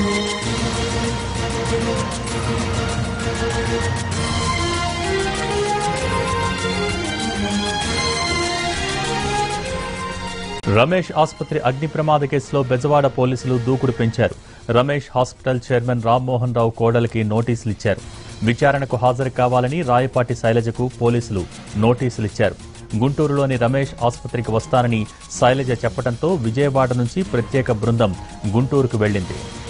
రమేష్ ఆసుపత్రి అగ్ని ప్రమాద కేసులో బెజవాడ పోలీసులు దూకుడు పెంచారు రమేష్ హాస్పిటల్ చైర్మన్ రామ్మోహన్ రావు కోడలికి నోటీసులు ఇచ్చారు విచారణకు హాజరు కావాలని రాయపాటి శైలజకు పోలీసులు నోటీసులు ఇచ్చారు గుంటూరులోని రమేష్ ఆసుపత్రికి వస్తానని శైలజ చెప్పడంతో విజయవాడ నుంచి ప్రత్యేక బృందం గుంటూరుకు వెళ్లింది